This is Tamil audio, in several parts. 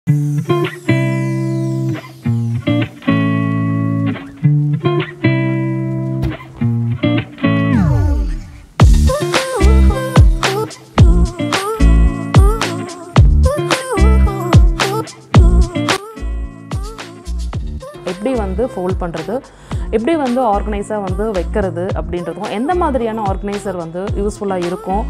எப்படி வந்து ஃபோல்ட் பண்ணுறது எப்படி வந்து ஆர்கனைஸாக வந்து வைக்கிறது அப்படின்றதும் எந்த மாதிரியான ஆர்கனைசர் வந்து யூஸ்ஃபுல்லாக இருக்கும்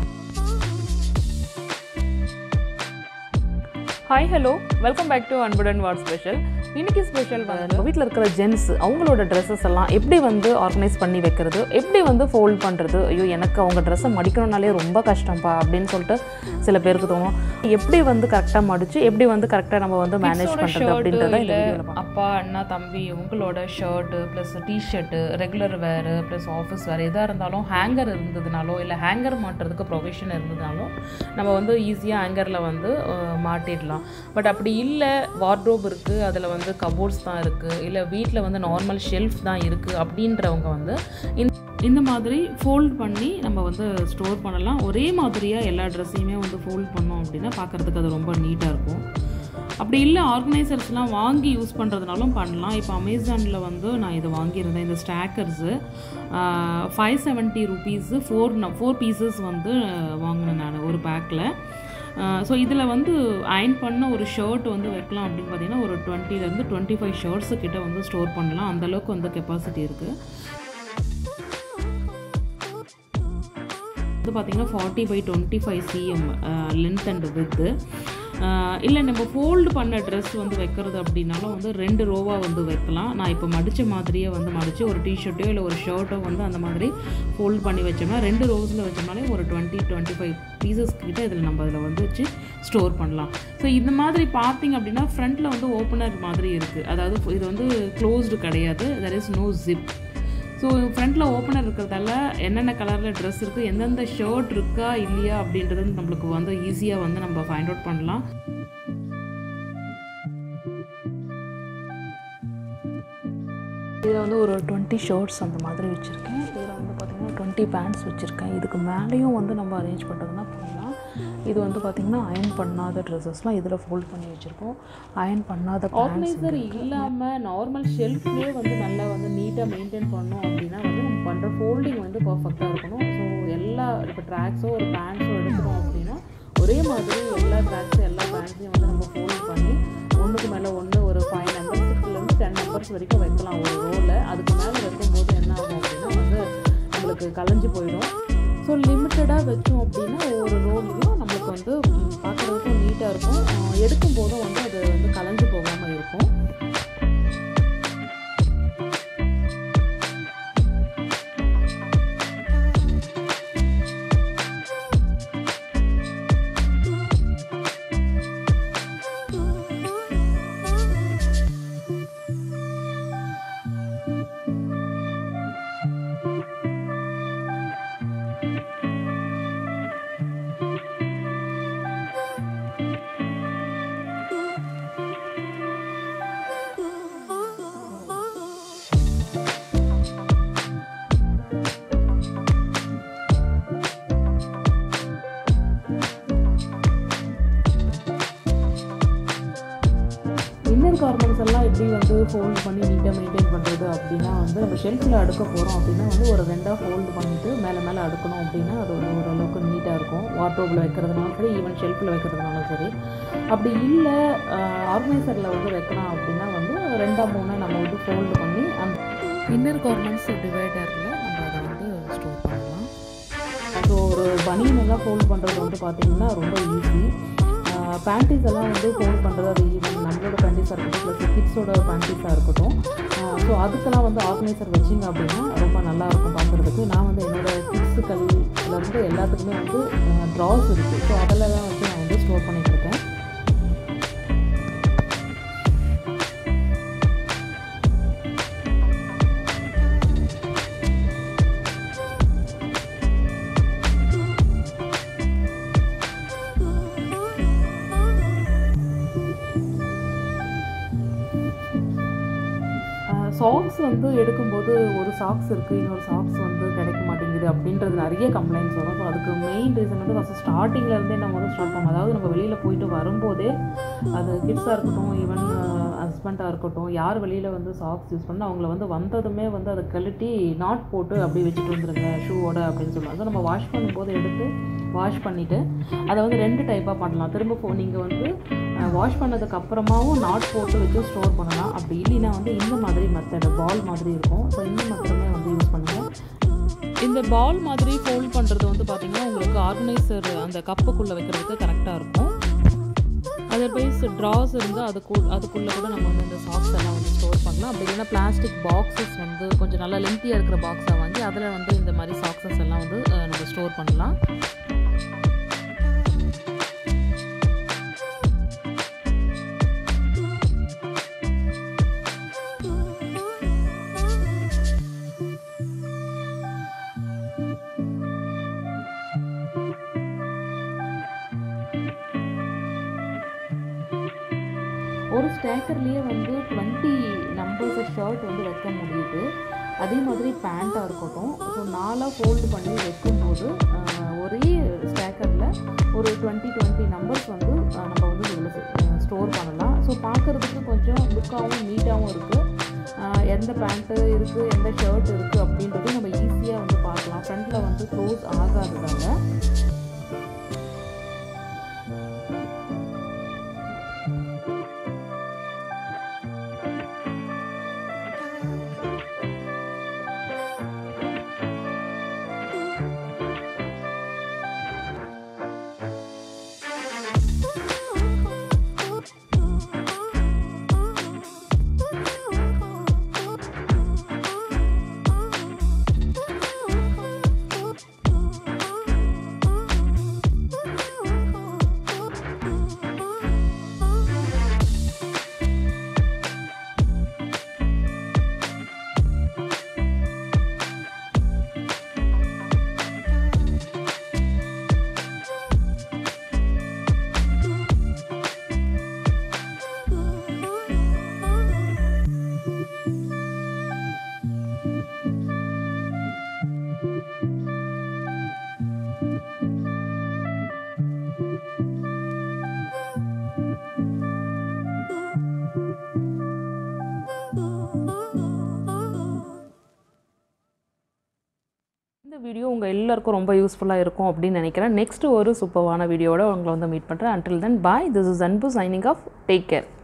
hi hello welcome back to அன்புடன் வாட் ஸ்பெஷல் இன்னைக்கு ஸ்பெஷல் நம்ம வீட்டில் இருக்கிற ஜென்ஸ் அவங்களோட ட்ரெஸ்ஸஸ் எல்லாம் எப்படி வந்து ஆர்கனைஸ் பண்ணி வைக்கிறது எப்படி வந்து ஃபோல்ட் பண்ணுறது ஐயோ எனக்கு அவங்க ட்ரெஸ்ஸை மடிக்கணும்னாலே ரொம்ப கஷ்டம்ப்பா அப்படின்னு சொல்லிட்டு சில பேருக்கு தோணும் எப்படி வந்து கரெக்டாக மடிச்சு எப்படி வந்து கரெக்டாக நம்ம வந்து மேனேஜ் பண்ணுறது அப்படின்றத இந்த வீடியோவில் பார்க்கலாம் அப்பா அண்ணா தம்பி உங்களோட ஷர்ட்டு ப்ளஸ் டிஷர்ட்டு ரெகுலர் வேரு ப்ளஸ் ஆஃபீஸ் வேறு எதாக இருந்தாலும் ஹேங்கர் இருந்ததுனாலோ இல்லை ஹேங்கர் மாட்டுறதுக்கு ப்ரொவிஷன் இருந்ததுனாலும் நம்ம வந்து ஈஸியாக ஹேங்கரில் வந்து அஹ், மாட்டிடலாம் பட் அப்படி இல்லை வார்ட்ரோப் இருக்குது அதில் வந்து கபோர்ட்ஸ் தான் இருக்குது இல்லை வீட்டில் வந்து நார்மல் ஷெல்ஃப் தான் இருக்குது அப்படின்றவங்க வந்து இந்த இந்த மாதிரி ஃபோல்ட் பண்ணி நம்ம வந்து ஸ்டோர் பண்ணலாம் ஒரே மாதிரியாக எல்லா ட்ரெஸ்ஸையுமே வந்து ஃபோல்ட் பண்ணோம் அப்படின்னா பார்க்குறதுக்கு அது ரொம்ப நீட்டாக இருக்கும் அப்படி இல்லை ஆர்கனைசர்ஸ்லாம் வாங்கி யூஸ் பண்ணுறதுனாலும் பண்ணலாம் இப்போ அமேசானில் வந்து நான் இதை வாங்கியிருந்தேன் இந்த stackers five seventy rupees four four pieces வந்து வாங்கினேன் நான் ஒரு பேக்கில் ஸோ இதில் வந்து அயன் பண்ண ஒரு ஷர்ட் வந்து வைக்கலாம் அப்படின்னு பார்த்தீங்கன்னா ஒரு டுவெண்ட்டிலேருந்து டுவெண்ட்டி ஃபைவ் ஷர்ட்ஸு கிட்ட வந்து ஸ்டோர் பண்ணலாம் அந்தளவுக்கு வந்து கெப்பாசிட்டி இருக்குது வந்து பார்த்தீங்கன்னா forty by twenty five cm length and width இல்லை நம்ம ஃபோல்டு பண்ண ட்ரெஸ் வந்து வைக்கிறது அப்படின்னாலும் வந்து ரெண்டு ரோவாக வந்து வைக்கலாம் நான் இப்போ மடித்த மாதிரியே வந்து மடித்து ஒரு டிஷர்ட்டோ இல்லை ஒரு ஷர்ட்டோ வந்து அந்த மாதிரி ஃபோல்ட் பண்ணி வச்சோம்னா ரெண்டு ரோஸில் வச்சோம்னாலே ஒரு டுவெண்ட்டி டுவெண்ட்டி ஃபைவ் பீசஸ் கிட்ட இதில் நம்ம அதில் வந்து வச்சு ஸ்டோர் பண்ணலாம் ஸோ இந்த மாதிரி பார்த்தீங்க அப்படின்னா ஃப்ரண்ட்டில் வந்து ஓப்பனர் மாதிரி இருக்குது அதாவது இது வந்து க்ளோஸ்டு கிடையாது there is no zip so ஃப்ரண்ட்டில் ஓப்பனர் இருக்கிறதால என்னென்ன கலரில் ட்ரெஸ் இருக்குது எந்தெந்த ஷர்ட் இருக்கா இல்லையா அப்படின்றது நம்மளுக்கு வந்து ஈஸியாக வந்து நம்ம ஃபைண்ட் அவுட் பண்ணலாம் இதில் வந்து ஒரு டுவெண்ட்டி ஷர்ட்ஸ் அந்த மாதிரி வச்சுருக்கேன் இதில் வந்து பார்த்திங்கன்னா டுவெண்ட்டி பேண்ட்ஸ் வச்சுருக்கேன் இதுக்கு மேலேயும் வந்து நம்ம அரேஞ்ச் பண்ணுறதுனா பண்ணலாம் இது வந்து பார்த்திங்கன்னா அயன் பண்ணாத ட்ரெஸ்ஸஸ்லாம் இதில் ஃபோல்ட் பண்ணி வச்சுருக்கோம் அயன் பண்ணாத பேண்ட்ஸ் ஆர்கனைசர் இல்லாமல் நார்மல் ஷெல்ஃப்லேயே வந்து நல்லா வந்து நீட்டாக மெயின்டைன் பண்ணோம் அப்படின்னா வந்து நம்ம பண்ணுற ஃபோல்டிங் வந்து பர்ஃபெக்டாக இருக்கணும் ஸோ எல்லா இப்போ ட்ராக்ஸோ ஒரு பேண்ட்ஸோ எடுக்கிறோம் அப்படின்னா ஒரே மாதிரி எல்லா ட்ராக்ஸும் எல்லா பேண்ட்ஸையும் வந்து நம்ம ஃபோல்ட் பண்ணி ஒன்றுக்கு மேலே ஒன்று ஒரு ஃபைவ் நம்பர்ஸ்லேருந்து டென் நம்பர்ஸ் வரைக்கும் வைக்கலாம் ஒரு ரோவில் அதுக்கு மேலே வைக்கும்போது என்ன ஆகும் அப்படின்னா வந்து நம்மளுக்கு கலைஞ்சு போயிடும் ஸோ லிமிட்டடாக வச்சோம் அப்படின்னா ஒவ்வொரு ரோலையும் நம்மளுக்கு வந்து ம், பார்க்குறதுக்கும் நீட்டாக இருக்கும் அஹ் எடுக்கும் போதும் வந்து அது வந்து கலைஞ்சு போகாமல் இருக்கும் இன்னர் கார்மெண்ட்ஸ் எல்லாம் எப்படி வந்து ஃபோல்ட் பண்ணி நீட்டாக மெயின்டைன் பண்ணுறது அப்படின்னா வந்து நம்ம ஷெல்ஃபில் அடுக்க போகிறோம் அப்படின்னா வந்து ஒரு ரெண்டாக ஃபோல்டு பண்ணிவிட்டு மேலே மேலே அடுக்கணும் அப்படின்னா அது வந்து ஓரளவுக்கு நீட்டாக இருக்கும் வார்ட்ரோப்பில் வைக்கிறதுனாலும் சரி ஈவன் ஷெல்ஃபில் வைக்கிறதுனாலும் சரி அப்படி இல்லை ஆர்கனைசரில் வந்து வைக்கலாம் அப்படின்னா வந்து ரெண்டாக மூணாக நம்ம வந்து ஃபோல்டு பண்ணி அந்த இன்னர் கார்மெண்ட்ஸ் டிவைடரில் நம்ம அதை வந்து ஸ்டோர் பண்ணலாம் ஸோ ஒரு பனியன் எல்லாம் ஃபோல்ட் பண்ணுறது வந்து பார்த்திங்கன்னா ரொம்ப ஈஸி பேண்டிஸ் எல்லாம் வந்து ஃபோல்ட் பண்ணுறது அது ஈவன் நம்மளோட பேண்டிஸாக இருக்கட்டும் ப்ளஸ் கிட்ஸோட பேண்டிஸாக இருக்கட்டும் ஸோ அதுக்கெல்லாம் வந்து ஆர்கனைசர் வச்சிங்க அப்படின்னா ரொம்ப நல்லா இருக்கும் பார்க்குறதுக்கு நான் வந்து என்னோட கிட்ஸுக்கள்லேருந்து எல்லாத்துக்குமே வந்து ட்ராஸ் இருக்குது ஸோ அதில் தான் வச்சு நான் வந்து ஸ்டோர் பண்ணிட்டு இருக்கேன் சாக்ஸ் வந்து எடுக்கும்போது ஒரு சாக்ஸ் இருக்குது இன்னொரு சாக்ஸ் வந்து கிடைக்க மாட்டேங்குது மாட்டேங்குது அப்படின்றது நிறைய கம்ப்ளைண்ட்ஸ் வரும் ஸோ அதுக்கு மெயின் ரீசன் வந்து ஃபஸ்ட்டு ஸ்டார்டிங்லேருந்தே நம்ம வந்து ஸ்டார்ட் பண்ணோம் அதாவது நம்ம வெளியில் போயிட்டு வரும்போதே அது கிட்ஸாக இருக்கட்டும் ஈவன் ஹஸ்பண்டாக இருக்கட்டும் யார் வெளியில் வந்து சாக்ஸ் யூஸ் பண்ணால் அவங்கள வந்து வந்ததுமே வந்து அதை கழட்டி நாட் போட்டு அப்படி வச்சுட்டு வந்துருங்க ஷூவோட அப்படின்னு சொல்லுவாங்க ஸோ நம்ம வாஷ் பண்ணும்போது எடுத்து வாஷ் பண்ணிவிட்டு அதை வந்து ரெண்டு டைப்பாக பண்ணலாம் திரும்ப ஃபோ நீங்கள் வந்து வாஷ் பண்ணதுக்கு அப்புறமாவும் நாட் போட்டு வச்சு ஸ்டோர் பண்ணலாம் அப்படி இல்லைன்னா வந்து இந்த மாதிரி மெத்தட் பால் மாதிரி இருக்கும் ஸோ இந்த மெத்தடுமே வந்து யூஸ் பண்ணுங்கள் இந்த பால் மாதிரி ஃபோல்ட் பண்ணுறது வந்து பார்த்திங்கன்னா உங்களுக்கு ஆர்கனைசர் அந்த கப்புக்குள்ளே வைக்கிறதுக்கு கரெக்டாக இருக்கும் அதர்வைஸ் ட்ராஸ் இருந்தால் அதுக்கு அதுக்குள்ளே கூட நம்ம வந்து இந்த சாக்ஸ் எல்லாம் வந்து ஸ்டோர் பண்ணலாம் அப்படி இல்லைன்னா பிளாஸ்டிக் பாக்ஸஸ் வந்து கொஞ்சம் நல்லா லென்த்தியாக இருக்கிற பாக்ஸாக வாங்கி அதில் வந்து இந்த மாதிரி சாக்ஸஸ் எல்லாம் வந்து அஹ், நம்ம ஸ்டோர் பண்ணலாம் ஒரு ஸ்டேக்கர்லேயே வந்து டுவெண்ட்டி நம்பர்ஸ் ஷர்ட் வந்து வைக்க முடியுது அதே மாதிரி பேண்ட்டாக இருக்கட்டும் ஸோ நாலாக ஃபோல்டு பண்ணி வைக்கும்போது ஆஹ், ஒரே ஸ்டேக்கரில் ஒரு டுவெண்ட்டி டுவெண்ட்டி நம்பர்ஸ் வந்து ஆஹ், நம்ம வந்து இதில் ஸ்டோர் பண்ணலாம் ஸோ பார்க்குறதுக்கு கொஞ்சம் லுக்காகவும் நீட்டாகவும் இருக்குது எந்த பேண்ட்டு இருக்குது எந்த ஷர்ட் இருக்குது அப்படின்றது நம்ம ஈஸியாக வந்து பார்க்கலாம் ஃப்ரண்ட்டில் வந்து க்ளோஸ் ஆகாததால இந்த வீடியோ உங்கள் எல்லாருக்கும் ரொம்ப யூஸ்ஃபுல்லாக இருக்கும் அப்படின்னு நினைக்கிறேன் நெக்ஸ்ட் ஒரு சூப்பரான வீடியோட உங்களை வந்து மீட் பண்ணுறேன் until then bye this is Anbu signing off take care